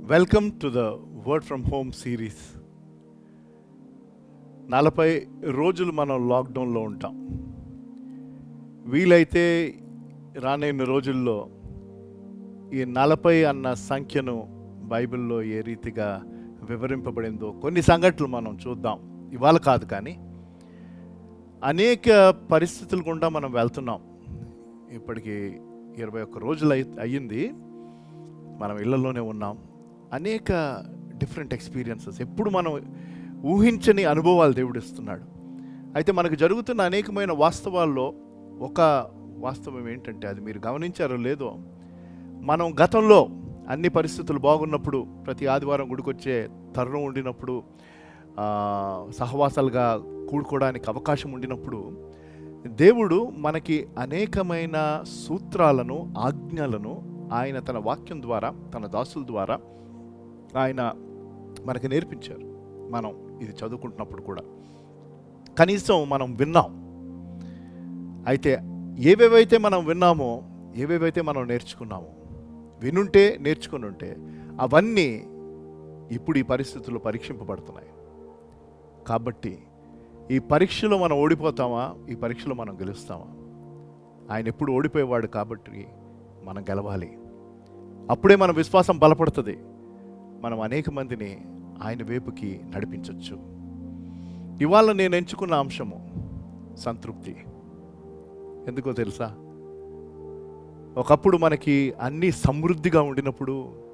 welcome to the word from home series నలభై రోజులు మనం లాక్డౌన్లో ఉంటాం వీలైతే రానున్న రోజుల్లో ఈ నలభై అన్న సంఖ్యను బైబిల్లో ఏ రీతిగా వివరింపబడిందో కొన్ని సంఘటనలు మనం చూద్దాం ఇవాళ కాదు కానీ అనేక పరిస్థితులు గుండా మనం వెళ్తున్నాం ఇప్పటికి ఇరవై ఒక్క రోజులు అయి అయ్యింది మనం ఇళ్లలోనే ఉన్నాం అనేక డిఫరెంట్ ఎక్స్పీరియన్సెస్ ఎప్పుడు మనం ఊహించని అనుభవాలు దేవుడు ఇస్తున్నాడు అయితే మనకు జరుగుతున్న అనేకమైన వాస్తవాల్లో ఒక వాస్తవం ఏంటంటే అది మీరు గమనించారో లేదో మనం గతంలో అన్ని పరిస్థితులు బాగున్నప్పుడు ప్రతి ఆదివారం గుడికొచ్చే తరుణం ఉండినప్పుడు ఆ, సహవాసాలుగా కూడుకోవడానికి అవకాశం ఉండినప్పుడు దేవుడు మనకి అనేకమైన సూత్రాలను ఆజ్ఞలను ఆయన తన వాక్యం ద్వారా తన దాసుల ద్వారా ఆయన మనకి నేర్పించారు మనం ఇది చదువుకుంటున్నప్పుడు కూడా కనీసం మనం విన్నాం అయితే ఏవేవైతే మనం విన్నామో ఏవేవైతే మనం నేర్చుకున్నామో వినుంటే నేర్చుకుని ఉంటే అవన్నీ ఇప్పుడు ఈ పరిస్థితుల్లో పరీక్షింపబడుతున్నాయి కాబట్టి ఈ పరీక్షలో మనం ఓడిపోతామా ఈ పరీక్షలో మనం గెలుస్తామా ఆయన ఎప్పుడు ఓడిపోయేవాడు కాబట్టి మనం గెలవాలి అప్పుడే మన విశ్వాసం బలపడుతుంది మనం అనేక మందిని ఆయన వైపుకి నడిపించవచ్చు ఇవాళ నేను ఎంచుకున్న అంశము సంతృప్తి ఎందుకో తెలుసా ఒకప్పుడు మనకి అన్నీ సమృద్ధిగా ఉండినప్పుడు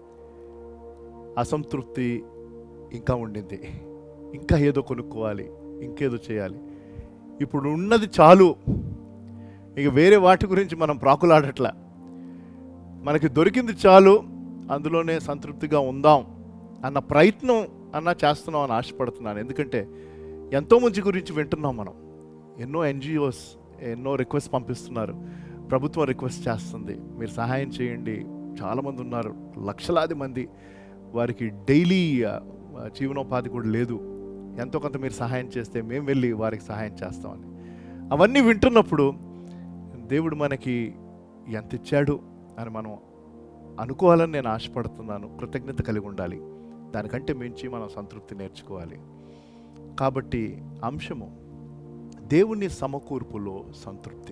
అసంతృప్తి ఇంకా ఉండింది ఇంకా ఏదో కొనుక్కోవాలి ఇంకేదో చేయాలి ఇప్పుడు ఉన్నది చాలు ఇక వేరే వాటి గురించి మనం ప్రాకులాడట్లా మనకి దొరికింది చాలు అందులోనే సంతృప్తిగా ఉందాం అన్న ప్రయత్నం అన్న చేస్తున్నాం అని ఆశపడుతున్నాను ఎందుకంటే ఎంతో మంచి గురించి వింటున్నాం మనం ఎన్నో ఎన్జిఓస్ ఎన్నో రిక్వెస్ట్ పంపిస్తున్నారు ప్రభుత్వం రిక్వెస్ట్ చేస్తుంది మీరు సహాయం చేయండి చాలామంది ఉన్నారు లక్షలాది మంది వారికి డైలీ జీవనోపాధి కూడా లేదు ఎంతో కొంత మీరు సహాయం చేస్తే మేము వెళ్ళి వారికి సహాయం చేస్తామని అవన్నీ వింటున్నప్పుడు దేవుడు మనకి ఎంత ఇచ్చాడు అని మనం అనుకోవాలని నేను ఆశపడుతున్నాను కృతజ్ఞత కలిగి ఉండాలి దానికంటే మించి మనం సంతృప్తి నేర్చుకోవాలి కాబట్టి అంశము దేవుని సమకూర్పులో సంతృప్తి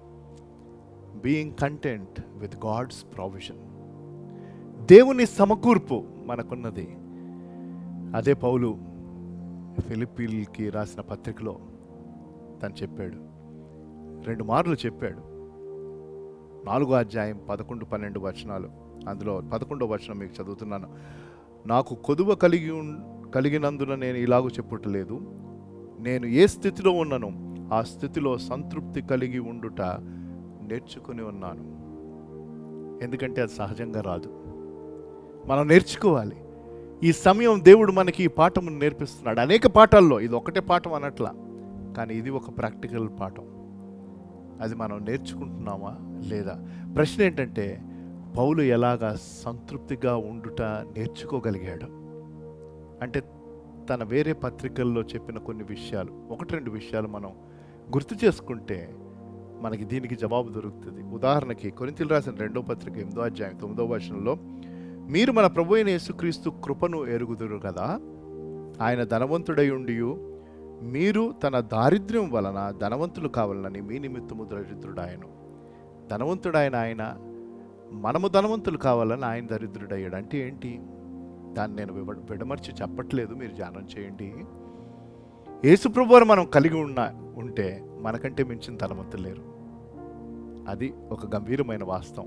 being content with God's provision దేవుని సమకూర్పు మనకున్నది అదే పౌలు ఫిలిప్పీల్కి రాసిన పత్రికలో తను చెప్పాడు రెండు మార్లు చెప్పాడు నాలుగో అధ్యాయం పదకొండు పన్నెండు వచనాలు అందులో పదకొండో వచనం మీకు చదువుతున్నాను నాకు కొదువ కలిగి ఉన్- కలిగినందున నేను ఇలాగూ చెప్పుటలేదు నేను ఏ స్థితిలో ఉన్నానో ఆ స్థితిలో సంతృప్తి కలిగి ఉండుట నేర్చుకుని ఉన్నాను ఎందుకంటే అది సహజంగా రాదు మనం నేర్చుకోవాలి ఈ సమయం దేవుడు మనకి ఈ పాఠమును నేర్పిస్తున్నాడు అనేక పాఠాల్లో ఇది ఒకటే పాఠం అనట్లా కానీ ఇది ఒక ప్రాక్టికల్ పాఠం అది మనం నేర్చుకుంటున్నామా లేదా ప్రశ్న ఏంటంటే పౌలు ఎలాగా సంతృప్తిగా ఉండుట నేర్చుకోగలిగాడు అంటే తన వేరే పత్రికల్లో చెప్పిన కొన్ని విషయాలు ఒకటి రెండు విషయాలు మనం గుర్తు చేసుకుంటే మనకి దీనికి జవాబు దొరుకుతుంది ఉదాహరణకి కొరింతలు రాసిన రెండో పత్రిక ఎనిమిదో అధ్యాయం తొమ్మిదో వచనంలో మీరు మన ప్రభు అయిన యేసుక్రీస్తు కృపను ఎరుగుదురు కదా ఆయన ధనవంతుడై ఉండి మీరు తన దారిద్ర్యం వలన ధనవంతులు కావాలని మీ నిమిత్తము దరిద్రుడాయను ధనవంతుడైన ఆయన మనము ధనవంతులు కావాలని ఆయన దరిద్రుడయ్యాడు అంటే ఏంటి దాన్ని నేను వివ విడమర్చి చెప్పట్లేదు మీరు ధ్యానం చేయండి యేసుప్రభువారు మనం కలిగి ఉన్న ఉంటే మనకంటే మించిన ధనవంతులు లేరు అది ఒక గంభీరమైన వాస్తవం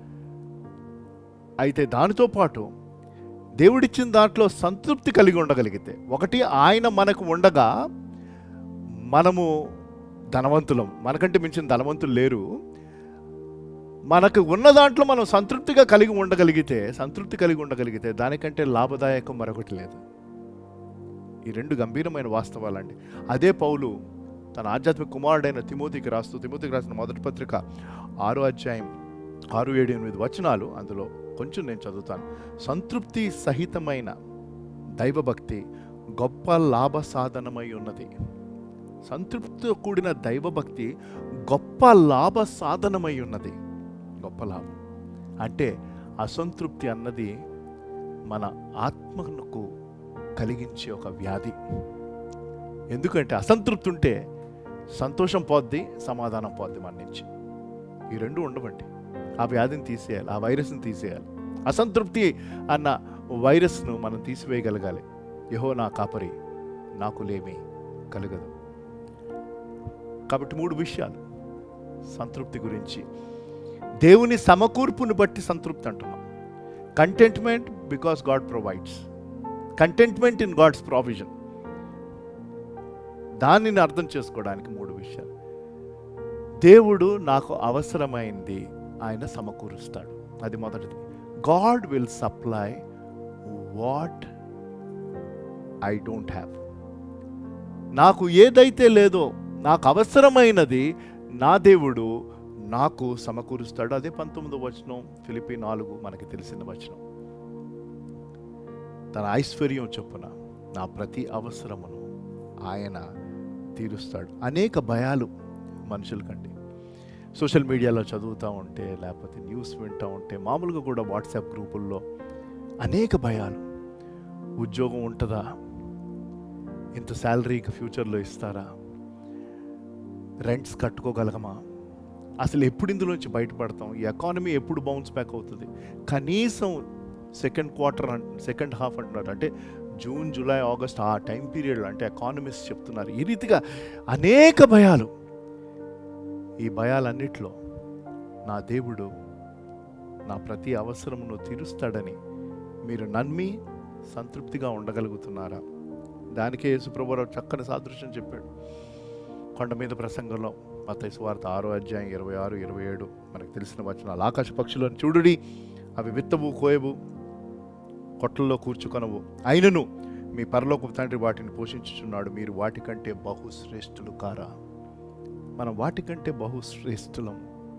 అయితే దానితో పాటు దేవుడిచ్చిన దాంట్లో సంతృప్తి కలిగి ఉండగలిగితే ఒకటి ఆయన మనకు ఉండగా మనము ధనవంతులం మనకంటే మించిన ధనవంతులు లేరు మనకు ఉన్న దాంట్లో మనం సంతృప్తిగా కలిగి ఉండగలిగితే సంతృప్తి కలిగి ఉండగలిగితే దానికంటే లాభదాయకం మరొకటి లేదు ఈ రెండు గంభీరమైన వాస్తవాలండి అదే పౌలు తన ఆధ్యాత్మిక కుమారుడైన తిమోతికి రాస్తూ తిమోతికి రాసిన మొదటి పత్రిక ఆరో అధ్యాయం ఆరు ఏడు ఎనిమిది వచనాలు అందులో కొంచెం నేను చదువుతాను సంతృప్తి సహితమైన దైవభక్తి గొప్ప లాభ సాధనమై ఉన్నది సంతృప్తితో కూడిన దైవభక్తి గొప్ప లాభ సాధనమై ఉన్నది గొప్ప లాభం అంటే అసంతృప్తి అన్నది మన ఆత్మకు కలిగించే ఒక వ్యాధి ఎందుకంటే అసంతృప్తి ఉంటే సంతోషం పోద్ది సమాధానం పోద్ది మన నుంచి ఈ రెండు ఉండవండి ఆ వ్యాధిని తీసేయాలి ఆ వైరస్ని తీసేయాలి అసంతృప్తి అన్న వైరస్ను మనం తీసివేయగలగాలి యహో నా కాపరి నాకు లేమి కలగదు కాబట్టి మూడు విషయాలు సంతృప్తి గురించి దేవుని సమకూర్పును బట్టి సంతృప్తి అంటున్నాం contentment because God provides contentment in God's provision దానిని అర్థం చేసుకోవడానికి మూడు విషయాలు దేవుడు నాకు అవసరమైంది ఆయన సమకూరుస్తాడు అది మొదటిది God will supply what I don't have నాకు ఏదైతే లేదో నాకు అవసరమైనది నా దేవుడు నాకు సమకూరుస్తాడు అదే పంతొమ్మిదో వచనం ఫిలిపి నాలుగు మనకి తెలిసిన వచనం తన ఐశ్వర్యం చొప్పున నా ప్రతి అవసరమును ఆయన తీరుస్తాడు అనేక భయాలు మనుషులకండి సోషల్ మీడియాలో చదువుతూ ఉంటే లేకపోతే న్యూస్ వింటూ ఉంటే మామూలుగా కూడా వాట్సాప్ గ్రూపుల్లో అనేక భయాలు ఉద్యోగం ఉంటుందా ఇంత శాలరీకి ఫ్యూచర్లో ఇస్తారా రెంట్స్ కట్టుకోగలగమా అసలు ఎప్పుడు ఇందులోంచి బయటపడతాం ఈ ఎకానమీ ఎప్పుడు బౌన్స్ బ్యాక్ అవుతుంది కనీసం సెకండ్ క్వార్టర్ సెకండ్ హాఫ్ అంటున్నారు అంటే జూన్ జూలై ఆగస్ట్ ఆ టైం పీరియడ్లో అంటే ఎకానమిస్ట్ చెప్తున్నారు ఈ రీతిగా అనేక భయాలు ఈ భయాలన్నిట్లో నా దేవుడు నా ప్రతి అవసరమును తీరుస్తాడని మీరు నమ్మి సంతృప్తిగా ఉండగలుగుతున్నారా దానికే యేసుప్రభురావు చక్కని సాదృశ్యం చెప్పాడు కొండ మీద ప్రసంగంలో మత వార్త ఆరో అధ్యాయం ఇరవై ఆరు ఇరవై ఏడు మనకు తెలిసిన వచనాలు ఆకాశ పక్షులను చూడుడి అవి విత్తవు కోయవు కొట్లలో కూర్చుకొనవు అయినను మీ పరలోక తండ్రి వాటిని పోషించుచున్నాడు మీరు వాటికంటే బహుశ్రేష్ఠులు కారా మనం వాటికంటే బహుశ్రేష్ఠులం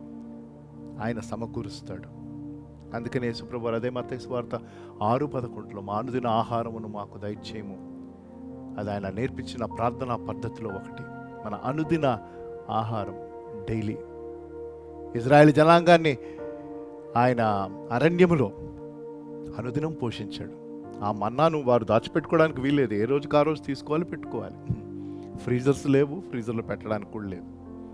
ఆయన సమకూరుస్తాడు అందుకనే సుప్రభు అదే మత వార్త ఆరు పదకొండులో మానుదిన ఆహారమును మాకు దయచేయము అది ఆయన నేర్పించిన ప్రార్థనా పద్ధతిలో ఒకటి మన అనుదిన ఆహారం డైలీ ఇజ్రాయెల్ జనాంగాన్ని ఆయన అరణ్యములో అనుదినం పోషించాడు ఆ మన్నాను వారు దాచిపెట్టుకోవడానికి వీల్లేదు ఏ రోజుకి ఆ రోజు తీసుకోవాలి పెట్టుకోవాలి ఫ్రీజర్స్ లేవు ఫ్రీజర్లో పెట్టడానికి కూడా లేదు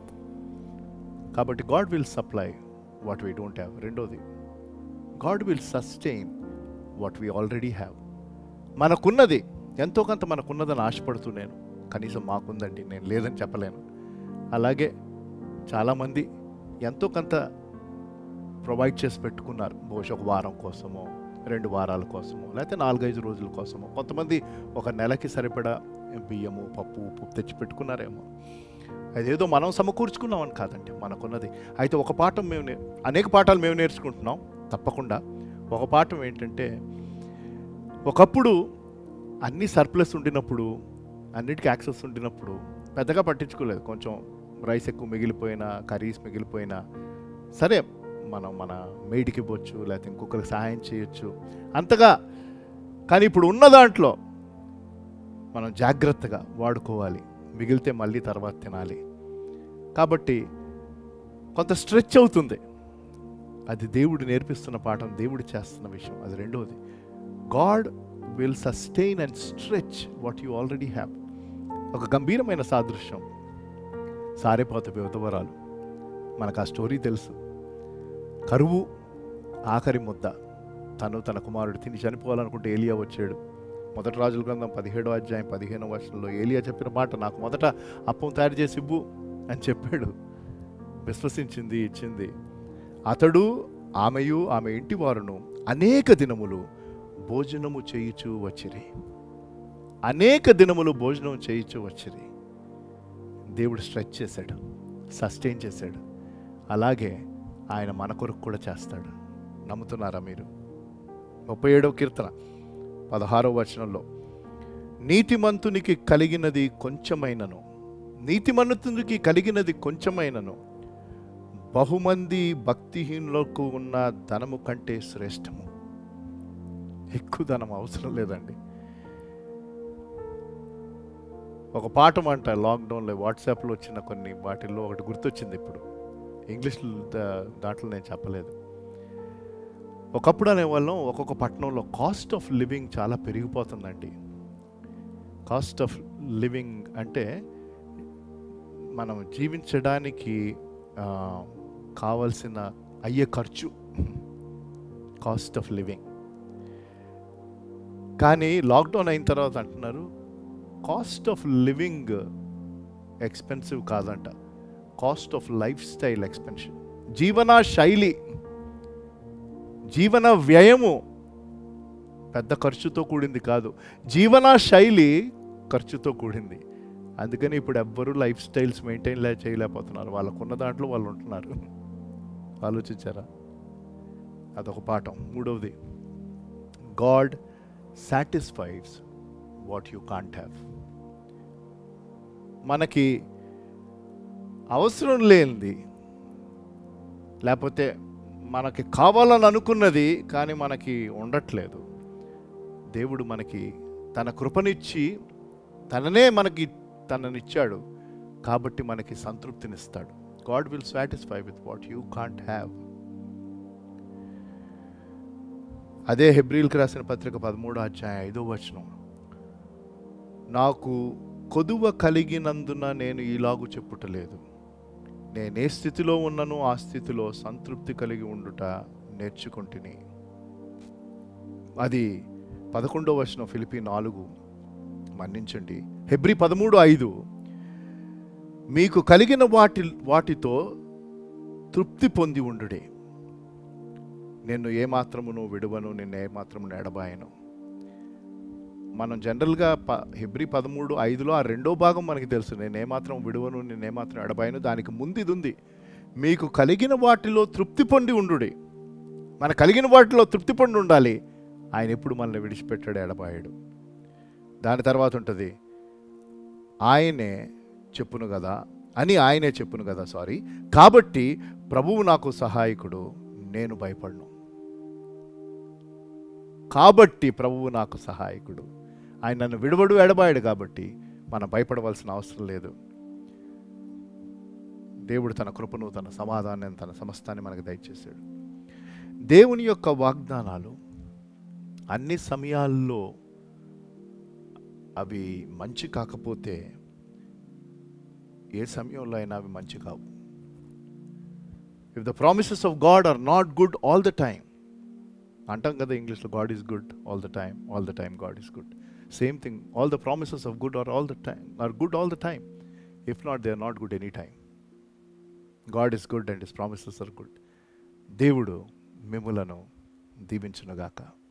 కాబట్టి God will supply what we don't have రెండోది God will sustain what we already have మనకున్నది ఎంతో కొంత మనకున్నదని ఆశపడుతూ నేను కనీసం మాకుందండి నేను లేదని చెప్పలేను అలాగే చాలామంది ఎంతో కొంత ప్రొవైడ్ చేసి పెట్టుకున్నారు బహుశా ఒక వారం కోసమో రెండు వారాల కోసమో లేకపోతే నాలుగైదు రోజుల కోసమో కొంతమంది ఒక నెలకి సరిపడా బియ్యము పప్పు ఉప్పు తెచ్చి పెట్టుకున్నారేమో అదేదో మనం సమకూర్చుకున్నామని కాదండి మనకున్నది అయితే ఒక పాఠం మేము నే- అనేక పాఠాలు మేము నేర్చుకుంటున్నాం తప్పకుండా ఒక పాఠం ఏంటంటే ఒకప్పుడు అన్ని సర్ప్లస్ ఉండినప్పుడు అన్నిటికీ యాక్సెస్ ఉండినప్పుడు పెద్దగా పట్టించుకోలేదు కొంచెం రైస్ ఎక్కువ మిగిలిపోయినా కర్రీస్ మిగిలిపోయినా సరే మనం మన మెయిడ్కి ఇవ్వచ్చు లేకపోతే ఇంకొకరికి సహాయం చేయొచ్చు అంతగా కానీ ఇప్పుడు ఉన్న దాంట్లో మనం జాగ్రత్తగా వాడుకోవాలి మిగిలితే మళ్ళీ తర్వాత తినాలి కాబట్టి కొంత స్ట్రెచ్ అవుతుంది అది దేవుడు నేర్పిస్తున్న పాఠం దేవుడు చేస్తున్న విషయం అది రెండవది God will sustain and stretch what you already have ఒక గంభీరమైన సాదృశ్యం సారేపోత విధవరాలు మనకు ఆ స్టోరీ తెలుసు కరువు ఆఖరి ముద్ద తను తన కుమారుడు తిని చనిపోవాలనుకుంటే ఏలియా వచ్చాడు మొదటి రాజుల గ్రంథం పదిహేడో అధ్యాయం పదిహేనో వర్షంలో ఏలియా చెప్పిన మాట నాకు మొదట అప్పం తయారు చేసి ఇవ్వు అని చెప్పాడు విశ్వసించింది ఇచ్చింది అతడు ఆమెయు ఆమె ఇంటి వారును అనేక దినములు భోజనము చేయుచు వచ్చిరి అనేక దినములు భోజనం చేయుచు వచ్చిరి దేవుడు స్ట్రెచ్ చేశాడు సస్టైన్ చేశాడు అలాగే ఆయన మన కొరకు కూడా చేస్తాడు నమ్ముతున్నారా మీరు ముప్పై ఏడవ కీర్తన పదహారవ వచనంలో నీతిమంతునికి కలిగినది కొంచెమైనను నీతిమంతునికి కలిగినది కొంచెమైనను బహుమంది భక్తిహీనులకు ఉన్న ధనము కంటే శ్రేష్టము ఎక్కువ ధనం అవసరం లేదండి ఒక పాఠం అంట లాక్డౌన్లో వాట్సాప్లో వచ్చిన కొన్ని వాటిల్లో ఒకటి గుర్తొచ్చింది ఇప్పుడు ఇంగ్లీష్ దా- దాంట్లో నేను చెప్పలేదు ఒకప్పుడు అనేవాళ్ళం ఒక్కొక్క పట్టణంలో కాస్ట్ ఆఫ్ లివింగ్ చాలా పెరిగిపోతుందండి కాస్ట్ ఆఫ్ లివింగ్ అంటే మనం జీవించడానికి ఆ, కావలసిన అయ్యే ఖర్చు కాస్ట్ ఆఫ్ లివింగ్ కానీ లాక్డౌన్ అయిన తర్వాత అంటున్నారు కాస్ట్ ఆఫ్ లివింగ్ ఎక్స్పెన్సివ్ కాదంట cost of lifestyle expansion జీవన శైలి జీవన వ్యయము పెద్ద ఖర్చుతో కూడింది కాదు జీవన శైలి ఖర్చుతో కూడింది అందుకని ఇప్పుడు ఎవ్వరూ లైఫ్ స్టైల్స్ మెయింటైన్ లే చేయలేకపోతున్నారు వాళ్ళకున్న దాంట్లో వాళ్ళు ఉంటున్నారు ఆలోచించారా అదొక పాఠం మూడవది God satisfies what you can't have మనకి అవసరం లేనిది లేకపోతే మనకి కావాలని అనుకున్నది కానీ మనకి ఉండట్లేదు దేవుడు మనకి తన కృపనిచ్చి తననే మనకి తననిచ్చాడు కాబట్టి మనకి సంతృప్తినిస్తాడు God will satisfy with what you can't have అదే హెబ్రిల్కి రాసిన పత్రిక పదమూడో అధ్యాయం ఐదో వచనం నాకు కొదువ కలిగినందున నేను ఇలాగు చెప్పుటలేదు నేనే స్థితిలో ఉన్నను ఆ స్థితిలో సంతృప్తి కలిగి ఉండుట నేర్చుకుంటుని అది పదకొండో వచనం ఫిలిపి నాలుగు మన్నించండి హెబ్రి పదమూడు ఐదు మీకు కలిగిన వాటి వాటితో తృప్తి పొంది ఉండుడే నిన్ను ఏమాత్రమును విడువను నిన్ను ఏమాత్రము ఎడబాయను మనం జనరల్గా ప హెబ్రి పదమూడు ఐదులో ఆ రెండో భాగం మనకి తెలుసు నేను ఏమాత్రం విడువను నేను ఏమాత్రం ఎడబాయను దానికి ముందు ఇది ఉంది మీకు కలిగిన వాటిలో తృప్తి పొంది ఉండుడి మన కలిగిన వాటిలో తృప్తి పొంది ఉండాలి ఆయన ఎప్పుడు మనల్ని విడిచిపెట్టాడు ఎడబాయాడు దాని తర్వాత ఉంటుంది ఆయనే చెప్పును కదా అని ఆయనే చెప్పును కదా సారీ కాబట్టి ప్రభువు నాకు సహాయకుడు నేను భయపడను కాబట్టి ప్రభువు నాకు సహాయకుడు ఆయన నన్ను విడవడు ఎడబాయడు కాబట్టి మనం భయపడవలసిన అవసరం లేదు దేవుడు తన కృపను తన సమాధానం తన సమస్తాన్ని మనకు దయచేశాడు దేవుని యొక్క వాగ్దానాలు అన్ని సమయాల్లో అవి మంచి కాకపోతే ఏ సమయంలో అయినా అవి మంచి కావు if the promises of God are not good all the time అంటాం కదా ఇంగ్లీష్లో God is good all the time all the time God is good same thing all the promises of good are all the time are good all the time if not they are not good any time God is good and his promises are good దేవుడు మిమ్ములను దీవించునుగాక